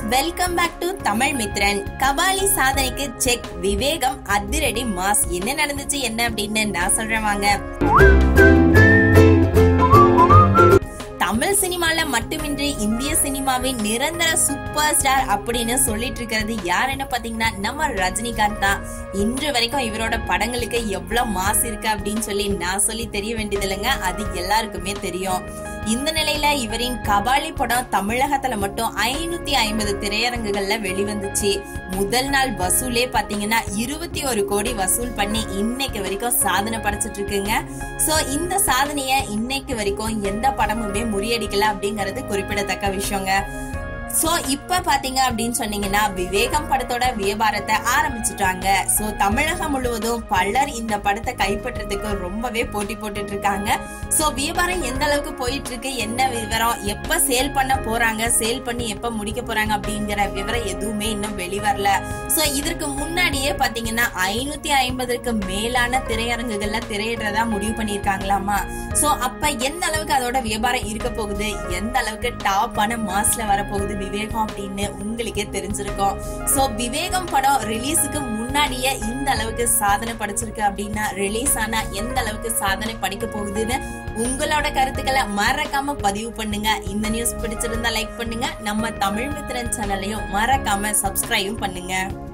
welcome back to Tamil Mithran Kabali சாதனைக்கு check விவேகம் அதிரடி mass என்ன நடந்துச்சு என்ன அப்படின்னு நான் சொல்றேன் வாங்க தமிழ் சினிமால மட்டுமின்றி இந்திய சினிமாவின் நிரந்தர சூப்பர் ஸ்டார் அப்படின்னு சொல்லிட்டு இருக்கிறது யாருன்னு பாத்தீங்கன்னா நம்ம ரஜினிகாந்த் தான் இன்று வரைக்கும் இவரோட படங்களுக்கு எவ்வளவு மாஸ் இருக்கு அப்படின்னு சொல்லி நான் சொல்லி தெரிய வேண்டியது இல்லைங்க அது எல்லாருக்குமே தெரியும் இந்த நிலையில இவரின் கபாலி படம் தமிழகத்துல மட்டும் ஐநூத்தி ஐம்பது திரையரங்குகள்ல வெளிவந்துச்சு முதல் நாள் வசூலே பாத்தீங்கன்னா இருபத்தி ஒரு கோடி வசூல் பண்ணி இன்னைக்கு வரைக்கும் சாதனை படைச்சிட்டு இருக்குங்க சோ இந்த சாதனைய இன்னைக்கு வரைக்கும் எந்த படமுமே முறியடிக்கல அப்படிங்கறது குறிப்பிடத்தக்க விஷயங்க சோ இப்ப பாத்தீங்க அப்படின்னு சொன்னீங்கன்னா விவேகம் படத்தோட வியாபாரத்தை ஆரம்பிச்சுட்டாங்க சோ தமிழகம் முழுவதும் பலர் இந்த படத்தை கைப்பற்றதுக்கு ரொம்பவே போட்டி போட்டுட்டு இருக்காங்க சோ வியாபாரம் எந்த அளவுக்கு போயிட்டு இருக்கு என்ன விவரம் எப்ப சேல் பண்ண போறாங்க சேல் பண்ணி எப்ப முடிக்க போறாங்க அப்படிங்கிற விவரம் எதுவுமே இன்னும் வெளிவரல சோ இதற்கு முன்னாடியே பாத்தீங்கன்னா ஐநூத்தி ஐம்பதுக்கு மேலான திரையரங்குகள்ல திரையிடுறதா முடிவு பண்ணிருக்காங்களாமா சோ அப்ப எந்த அளவுக்கு அதோட வியாபாரம் இருக்க போகுது எந்த அளவுக்கு டாப்பான மாஸ்ல வரப்போகுது விவேகம் அப்படின்னு உங்களுக்கே தெரிஞ்சிருக்கும் சோ விவேகம் படம் ரிலீஸுக்கு முன்னாடியே இந்த அளவுக்கு சாதனை படைச்சிருக்கு அப்படின்னா ரிலீஸ் ஆனா எந்த அளவுக்கு சாதனை படிக்க போகுதுன்னு உங்களோட கருத்துக்களை மறக்காம பதிவு பண்ணுங்க இந்த நியூஸ் பிடிச்சிருந்தா லைக் பண்ணுங்க நம்ம தமிழ் மித்திரன் சேனலையும் மறக்காம சப்ஸ்கிரைபும் பண்ணுங்க